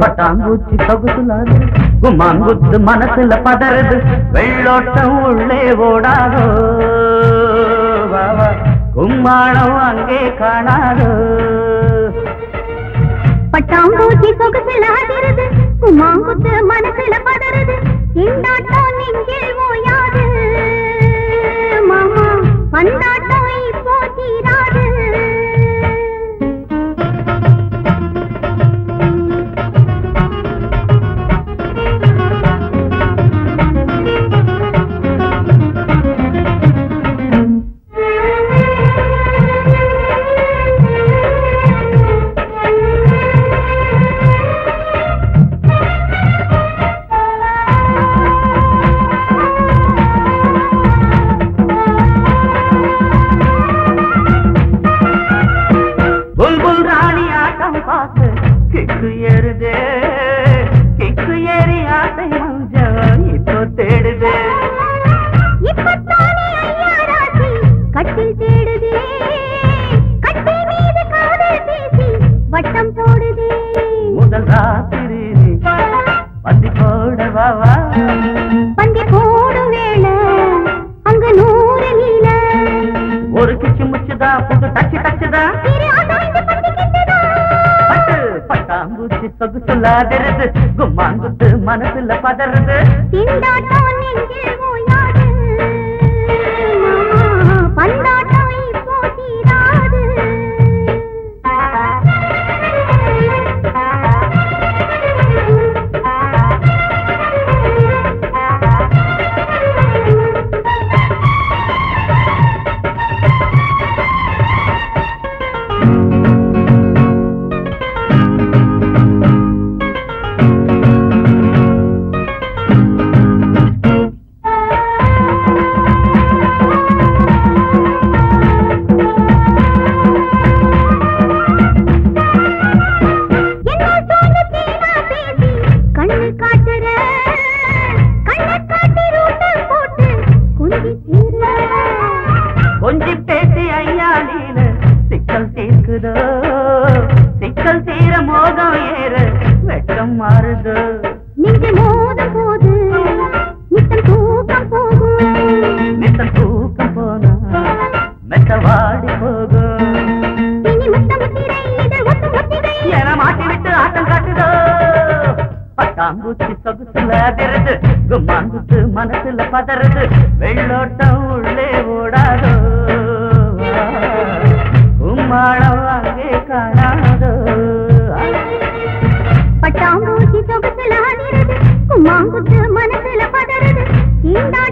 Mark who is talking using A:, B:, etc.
A: பட்டாம்பூச்சி சொகுசுலாது குமாங்குத்து மனசுல பதறது வெள்ளோட்டம் உள்ளே ஓடாதோ வா, வா. கும்மாளம் அங்கே காணாதோ
B: பட்டாம்பூச்சி சொகுசுல அதிருது குமாங்குத்து மனசுல பதறுது திண்டாட்டம் நெஞ்சில் ஓயாது மாமா பந்தாட்டம் இப்போ தீராது
A: புல்புல் ராணி ஆட்டம் பார்த்து கிக்கு ஏறுதே கிக்கு ஏறி ஆசை மஞ்சள் இப்போ தேடுதே
B: இப்பத்தானே ஐயா ராசி கட்டில் தேடுதே கட்டில் மீது காதல் பேசி வட்டம் போடுதே
A: முதல் ராத்திரி பந்தி போட வா வா
B: பந்தி போடும் வேளை அங்க நூறு நீல
A: ஒரு கிச்சு முச்சுதான் புது டச்சு டச்சுதான்
B: திரு அசாய்ந்து பந்தி கெட்டதா
A: பட்டு பட்டாம்பூச்சி சொகுசுலாதிருது கும்மாங்குத்து மனசுல பதறது
B: திண்டாட்டம் நெஞ்சில் ஓயாது மாமா, பந்தாட்டம் இப்போ தீராது என்ன சோழ தேனா பேசி கண்ணு காட்டுற கண்ணை காட்டி ரூட்டு போட்டு குந்தி தீர
A: கொஞ்சி பேசி ஐயா நீனு சிக்கல் தீர்க்குதோ சிக்கல் தீர மோகம் ஏற வெட்கம் மாறுதோ
B: நெஞ்சு மோதும் போது நித்தம் தூக்கம் போகும்
A: நித்தம் தூக்கம் போனா மெத்த வாடி போகும்
B: இனி முத்தம் திரை இது ஒத்து முத்திரை
A: என மாட்டி விட்டு ஆட்டம் காட்டுதோ பட்டாம்பூச்சி சொகுசுல அதிருது கும்மாங்குத்து மனசுல பதறது வெள்ளோட்டம் உள்ளே ஓடாதோ கும்மாளம் அங்கே காணாதோ
B: பட்டாம்பூச்சி சொகுசுல அதிருது கும்மாங்குத்து மனசுல பதறுது தீண்டாட்டம்